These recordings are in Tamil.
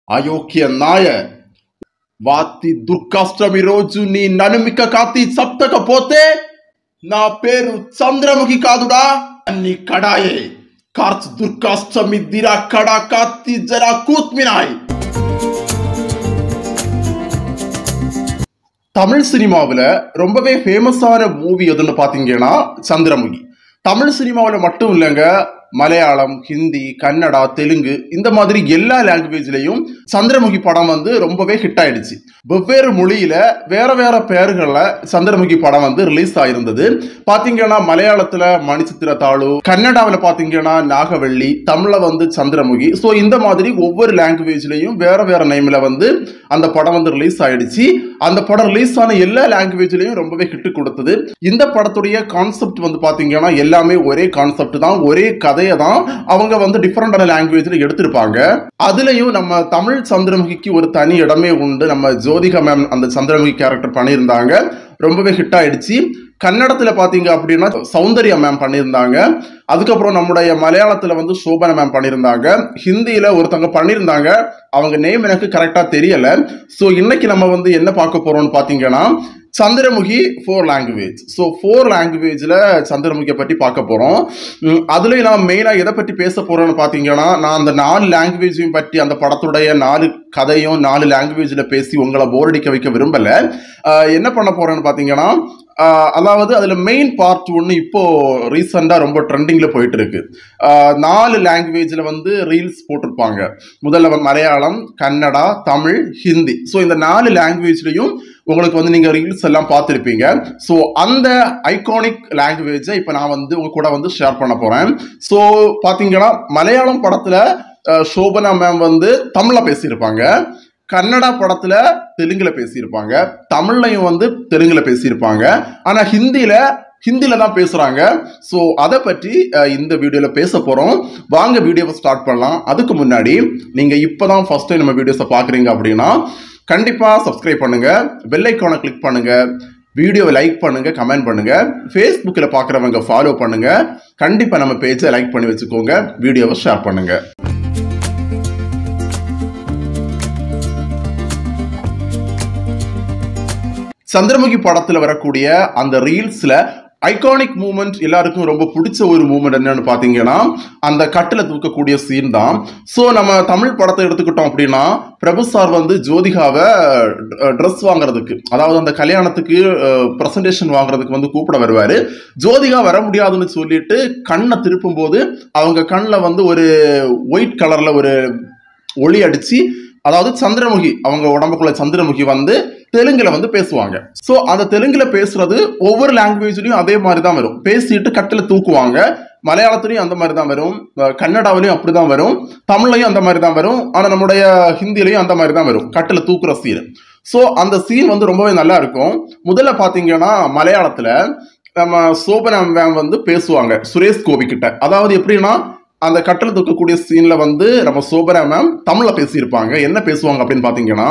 అయోగ్య నాయ వాతి దుర్గాష్టమి రోజు నీ ననుమిక కాతి సప్తకపోతే నా పేరు చంద్రముఖి కాదుడా అన్ని కడాయే కార్చ్ దుర్గాష్టమి దిరా కడా కాతి జరా కూత్మినాయ్ தமிழ் சினிமாவில் ரொம்பவே ஃபேமஸான மூவி எதுன்னு பார்த்தீங்கன்னா சந்திரமுகி தமிழ் சினிமாவில் மட்டும் இல்லைங்க மலையாளம் ஹிந்தி கன்னடா தெலுங்கு இந்த மாதிரி எல்லா லாங்குவேஜ்லையும் சந்திரமுகி படம் வந்து ரொம்பவே ஹிட் ஆயிடுச்சு வெவ்வேறு மொழியில வேற வேற பெயர்களில் சந்திரமுகி படம் வந்து ரிலீஸ் ஆயிருந்தது பாத்தீங்கன்னா மலையாளத்துல மணிச்சித்திர தாளு கன்னடாவில் பாத்தீங்கன்னா நாகவள்ளி தமிழ்ல வந்து சந்திரமுகி ஸோ இந்த மாதிரி ஒவ்வொரு லாங்குவேஜ்லையும் வேற வேற நேம்ல வந்து அந்த படம் வந்து ரிலீஸ் ஆயிடுச்சு அந்த படம் ரிலீஸ் ஆன எல்லா லாங்குவேஜ்லையும் ரொம்பவே ஹிட் கொடுத்தது இந்த படத்துடைய கான்செப்ட் வந்து பாத்தீங்கன்னா எல்லாமே ஒரே கான்செப்ட் தான் ஒரே கதையை தான் அவங்க வந்து டிஃப்ரெண்டான லாங்குவேஜ்ல எடுத்திருப்பாங்க அதுலயும் நம்ம தமிழ் சந்திரமுகிக்கு ஒரு தனி இடமே உண்டு நம்ம ஜோதிகா மேம் அந்த சந்திரமுகி கேரக்டர் பண்ணியிருந்தாங்க ரொம்பவே ஹிட் ஆயிடுச்சு கன்னடத்தில் பார்த்தீங்க அப்படின்னா சௌந்தர்யா மேம் பண்ணியிருந்தாங்க அதுக்கப்புறம் நம்முடைய மலையாளத்தில் வந்து சோபனா மேம் பண்ணியிருந்தாங்க ஹிந்தியில் ஒருத்தவங்க பண்ணியிருந்தாங்க அவங்க நேம் எனக்கு கரெக்டாக தெரியலை ஸோ இன்னைக்கு நம்ம வந்து என்ன பார்க்க போறோம்னு பார்த்தீங்கன்னா Chandramukhi four language so four லாங்குவேஜில் சந்திரமுகியை பற்றி பார்க்க போகிறோம் அதுலேயும் நான் மெயினாக எதை பற்றி பேச போகிறோன்னு பார்த்தீங்கன்னா நான் அந்த நாலு லாங்குவேஜையும் பற்றி அந்த படத்துடைய நாலு கதையும் நாலு லாங்குவேஜில் பேசி உங்களை போர் அடிக்க வைக்க விரும்பலை ஆஹ் என்ன பண்ண போகிறேன்னு பார்த்தீங்கன்னா ஆஹ் அதாவது அதில் மெயின் பார்ட் ஒன்று இப்போ ரீசெண்டாக ரொம்ப ட்ரெண்டிங்கில் போயிட்டு இருக்கு ஆஹ் நாலு லாங்குவேஜில் வந்து ரீல்ஸ் போட்டிருப்பாங்க முதல்ல வந்து மலையாளம் கன்னடா தமிழ் ஹிந்தி ஸோ இந்த நாலு லாங்குவேஜ்லையும் உங்களுக்கு வந்து நீங்கள் ரீல்ஸ் எல்லாம் பார்த்துருப்பீங்க ஸோ அந்த ஐகானிக் லாங்குவேஜை இப்போ நான் வந்து உங்க கூட வந்து ஷேர் பண்ண போகிறேன் ஸோ பார்த்தீங்கன்னா மலையாளம் படத்தில் சோபனா மேம் வந்து தமிழில் பேசியிருப்பாங்க கன்னடா படத்துல தெலுங்குல பேசியிருப்பாங்க தமிழ்லையும் வந்து தெலுங்குல பேசியிருப்பாங்க ஆனா ஹிந்தியில ஹிந்தில தான் பேசுறாங்க ஸோ அதை பற்றி அஹ், இந்த வீடியோல பேச போறோம் வாங்க வீடியோவை ஸ்டார்ட் பண்ணலாம் அதுக்கு முன்னாடி நீங்க இப்பதான் ஃபர்ஸ்ட் டைம் நம்ம வீடியோஸை பாக்குறீங்க அப்படின்னா கண்டிப்பா சப்ஸ்கிரைப் பண்ணுங்க பெல் ஐக்கானை கிளிக் பண்ணுங்க வீடியோவை லைக் பண்ணுங்க கமெண்ட் பண்ணுங்க ஃபேஸ்புக்கில் பார்க்குறவங்க ஃபாலோ பண்ணுங்க கண்டிப்பா நம்ம பேஜை லைக் பண்ணி வச்சுக்கோங்க வீடியோவை ஷேர் பண்ணுங்க சந்திரமுகி படத்துல வரக்கூடிய அந்த ரீல்ஸ்ல ஐகானிக் மூமெண்ட் எல்லாருக்கும் ரொம்ப பிடிச்ச ஒரு மூமெண்ட் என்னன்னு பாத்தீங்கன்னா அந்த கட்டில தூக்கக்கூடிய சீன் தான் ஸோ நம்ம தமிழ் படத்தை எடுத்துக்கிட்டோம் அப்படின்னா பிரபு சார் வந்து ஜோதிகாவை ட்ரெஸ் வாங்குறதுக்கு அதாவது அந்த கல்யாணத்துக்கு ப்ரெசன்டேஷன் வாங்குறதுக்கு வந்து கூப்பிட வருவாரு ஜோதிகா வர முடியாதுன்னு சொல்லிட்டு கண்ணை திருப்பும் போது அவங்க கண்ணில் வந்து ஒரு ஒயிட் கலர்ல ஒரு ஒளி அடிச்சு அதாவது சந்திரமுகி அவங்க உடம்புக்குள்ள சந்திரமுகி வந்து தெலுங்குல வந்து பேசுவாங்க ஸோ அந்த தெலுங்குல பேசுறது ஒவ்வொரு லாங்குவேஜ்லயும் அதே மாதிரி தான் வரும் பேசிட்டு கட்டில தூக்குவாங்க மலையாளத்துலயும் அந்த மாதிரி தான் வரும் அஹ் கன்னடாவிலையும் அப்படிதான் வரும் தமிழ்லையும் அந்த மாதிரி தான் வரும் ஆனா நம்முடைய ஹிந்திலையும் அந்த மாதிரி தான் வரும் கட்டில தூக்குற சீன் ஸோ அந்த சீன் வந்து ரொம்பவே நல்லா இருக்கும் முதல்ல பாத்தீங்கன்னா மலையாளத்துல நம்ம சோபனா மேம் வந்து பேசுவாங்க சுரேஷ் கோபி கிட்ட அதாவது எப்படின்னா அந்த கட்டளை தூக்கக்கூடிய சீன்ல வந்து நம்ம சோபனா மேம் தமிழ்ல பேசியிருப்பாங்க என்ன பேசுவாங்க அப்படின்னு பாத்தீங்கன்னா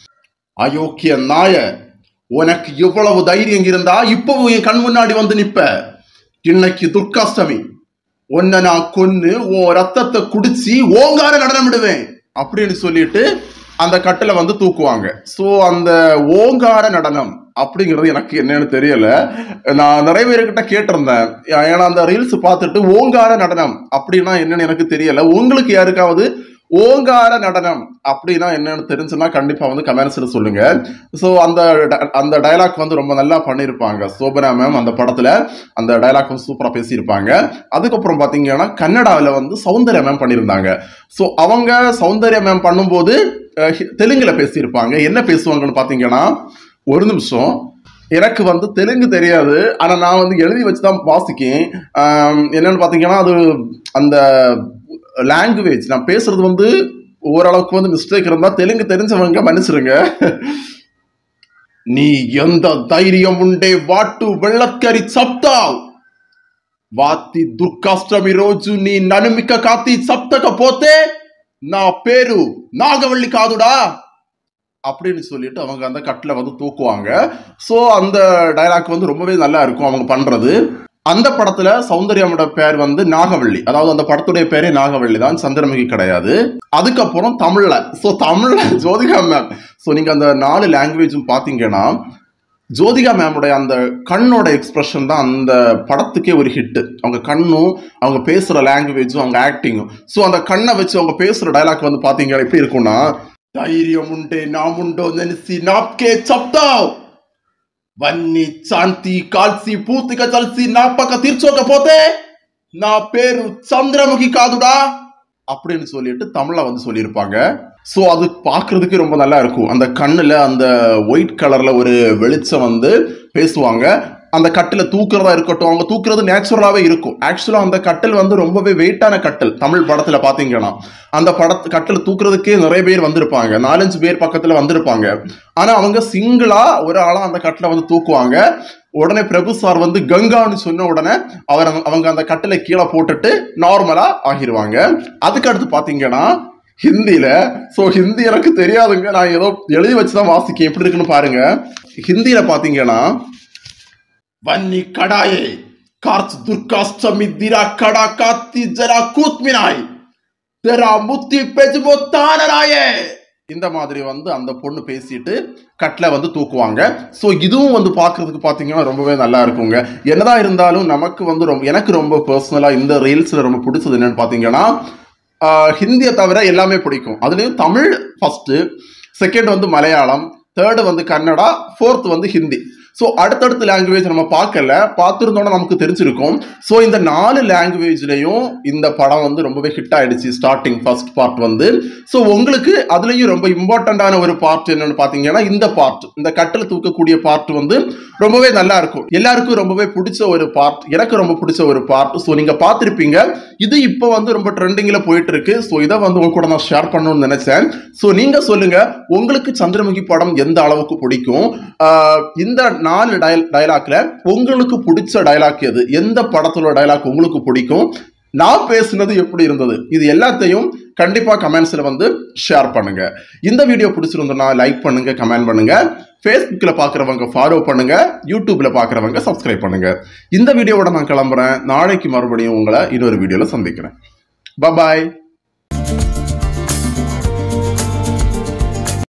அயோக்கிய நாய உனக்கு எவ்வளவு தைரியம் இருந்தா இப்பவும் என் கண் முன்னாடி வந்து நிப்ப இன்னைக்கு துர்காஷ்டமி உன்னை நான் கொன்னு உன் ரத்தத்தை குடிச்சு ஓங்கார நடனமிடுவேன் அப்படின்னு சொல்லிட்டு அந்த கட்டில வந்து தூக்குவாங்க ஸோ அந்த ஓங்கார நடனம் அப்படிங்கிறது எனக்கு என்னன்னு தெரியல நான் நிறைய பேர்கிட்ட கேட்டிருந்தேன் ஏன்னா அந்த ரீல்ஸ் பார்த்துட்டு ஓங்கார நடனம் அப்படின்னா என்னன்னு எனக்கு தெரியல உங்களுக்கு யாருக்காவது ஓங்கார நடனம் அப்படின்னா என்னன்னு தெரிஞ்சுன்னா கண்டிப்பா வந்து கமெண்ட்ஸ்ல சொல்லுங்க ஸோ அந்த ட- அந்த டயலாக் வந்து ரொம்ப நல்லா பண்ணியிருப்பாங்க சோபனா மேம் அந்த படத்துல அந்த டயலாக் வந்து சூப்பரா பேசியிருப்பாங்க அதுக்கப்புறம் பாத்தீங்கன்னா கன்னடாவில் வந்து சௌந்தர்யா மேம் பண்ணியிருந்தாங்க ஸோ அவங்க சௌந்தர்யா மேம் பண்ணும்போது அஹ், ஹி- தெலுங்குல பேசியிருப்பாங்க என்ன பேசுவாங்கன்னு பாத்தீங்கன்னா ஒரு நிமிஷம் எனக்கு வந்து தெலுங்கு தெரியாது ஆனா நான் வந்து எழுதி வச்சு தான் வாசிக்கேன் ஆம், என்னன்னு பாத்தீங்கன்னா அது அந்த லாங்குவேஜ் நான் பேசுறது வந்து ஓரளவுக்கு வந்து மிஸ்டேக் இருந்தா தெலுங்கு தெரிஞ்சவங்க மன்னிச்சிருங்க నీ ఎంత ధైర్యం ఉండే వాటు వెళ్ళక్కరి చెప్తావు వాతి దుర్గాష్టమి రోజు నీ ననుమిక కాతి సప్తకపోతే నా పేరు నాగవள்ளி కాదుడా அப்படின்னு சொல்லிட்டு அவங்க அந்த கட்டில் வந்து தூக்குவாங்க ஸோ அந்த டைலாக் வந்து ரொம்பவே நல்லா இருக்கும் அவங்க பண்றது அந்த படத்துல சௌந்தர்யாவோட பேர் வந்து நாகவள்ளி அதாவது அந்த படத்துடைய பேரே நாகவள்ளி தான் சந்திரமுகி கிடையாது அதுக்கப்புறம் தமிழ்ல ஸோ தமிழ்ல ஜோதிகா மேம் ஸோ நீங்க அந்த நாலு லாங்குவேஜும் பாத்தீங்கன்னா ஜோதிகா மேமுடைய அந்த கண்ணோட எக்ஸ்பிரஷன் தான் அந்த படத்துக்கே ஒரு ஹிட் அவங்க கண்ணும் அவங்க பேசுற லாங்குவேஜும் அவங்க ஆக்டிங்கும் ஸோ அந்த கண்ணை வச்சு அவங்க பேசுற டயலாக் வந்து பாத்தீங்கன்னா எப்படி இருக்கும்னா ధైర్యం ఉంటే నా ముండో నెలిసి నాకే చెప్తావు వన్ని శాంతి కాల్సి పూర్తిగా చల్సి నా పక్క తీర్చోకపోతే నా పేరు చంద్రముఖి కాదుడా அப்படின்னு சொல்லிட்டு தமிழ்ல வந்து சொல்லியிருப்பாங்க ஸோ அது பார்க்கிறதுக்கு ரொம்ப நல்லா இருக்கும் அந்த கண்ணுல அந்த ஒயிட் கலர்ல ஒரு வெளிச்சம் வந்து பேசுவாங்க அந்த கட்டில் தூக்குறதா இருக்கட்டும் அவங்க தூக்குறது நேச்சுரலாகவே இருக்கும் ஆக்சுவலாக அந்த கட்டில் வந்து ரொம்பவே வெயிட்டான கட்டில் தமிழ் படத்தில் பார்த்தீங்கன்னா அந்த படத்து கட்டில் தூக்குறதுக்கே நிறைய பேர் வந்திருப்பாங்க நாலஞ்சு பேர் பக்கத்தில் வந்திருப்பாங்க ஆனால் அவங்க சிங்கிளா ஒரு ஆளாக அந்த கட்டில் வந்து தூக்குவாங்க உடனே பிரபு சார் வந்து கங்கான்னு சொன்ன உடனே அவர் அந்த- அவங்க அந்த கட்டில கீழே போட்டுட்டு நார்மலா ஆகிருவாங்க அதுக்கு அடுத்து பாத்தீங்கன்னா ஹிந்தியில சோ ஹிந்தி எனக்கு தெரியாதுங்க நான் ஏதோ எழுதி வச்சுதான் வாசிக்கேன் எப்படி இருக்குன்னு பாருங்க ஹிந்தியில பாத்தீங்கன்னா வன்னி கடாயே கார்ச் துர்காஷ்டமி திரா கடா காத்தி ஜரா கூத்மினாய் தெரா முத்தி பெஜ்மோ தானராயே இந்த மாதிரி வந்து அந்த பொண்ணு பேசிட்டு கட்டில் வந்து தூக்குவாங்க ஸோ இதுவும் வந்து பார்க்கறதுக்கு பார்த்தீங்கன்னா ரொம்பவே நல்லா இருக்குங்க என்னதான் இருந்தாலும் நமக்கு வந்து ரொம்ப எனக்கு ரொம்ப பர்சனலாக இந்த ரீல்ஸில் ரொம்ப பிடிச்சது என்னன்னு பார்த்தீங்கன்னா ஆஹ், ஹிந்தியை தவிர எல்லாமே பிடிக்கும் அதுலேயும் தமிழ் ஃபஸ்ட்டு செகண்ட் வந்து மலையாளம் தேர்டு வந்து கன்னடா ஃபோர்த் வந்து ஹிந்தி ஸோ அடுத்தடுத்த லாங்குவேஜ் நம்ம பார்க்கல பார்த்துருந்தோம்னா நமக்கு தெரிஞ்சிருக்கும் ஸோ இந்த நாலு லாங்குவேஜ்லையும் இந்த படம் வந்து ரொம்பவே ஹிட் ஆயிடுச்சு ஸ்டார்டிங் ஃபர்ஸ்ட் பார்ட் வந்து ஸோ உங்களுக்கு அதுலேயும் ரொம்ப இம்பார்ட்டண்ட்டான ஒரு பார்ட் என்னன்னு பார்த்தீங்கன்னா இந்த பார்ட் இந்த கட்டில் தூக்கக்கூடிய பார்ட் வந்து ரொம்பவே நல்லா இருக்கும் எல்லாருக்கும் ரொம்பவே பிடிச்ச ஒரு பார்ட் எனக்கு ரொம்ப பிடிச்ச ஒரு பார்ட் ஸோ நீங்கள் பார்த்துருப்பீங்க இது இப்போ வந்து ரொம்ப ட்ரெண்டிங்கில் போயிட்டு இருக்கு ஸோ இதை வந்து உங்க கூட நான் ஷேர் பண்ணணும்னு நினைச்சேன் ஸோ நீங்க சொல்லுங்க உங்களுக்கு சந்திரமுகி படம் எந்த அளவுக்கு பிடிக்கும் ஆஹ் இந்த நாலு டயல் டயலாக்ல உங்களுக்கு பிடிச்ச டயலாக் எது எந்த படத்தோட டயலாக் உங்களுக்கு பிடிக்கும் நான் பேசுனது எப்படி இருந்தது இது எல்லாத்தையும் கண்டிப்பா கமெண்ட்ஸ்ல வந்து ஷேர் பண்ணுங்க இந்த வீடியோ பிடிச்சிருந்தோம்னா லைக் பண்ணுங்க கமெண்ட் பண்ணுங்க ஃபேஸ்புக்கில் பார்க்குறவங்க ஃபாலோ பண்ணுங்க யூடியூப்ல பார்க்குறவங்க சப்ஸ்கிரைப் பண்ணுங்க இந்த வீடியோவோட நான் கிளம்புறேன் நாளைக்கு மறுபடியும் உங்களை இன்னொரு வீடியோவில் சந்திக்கிறேன் பாய்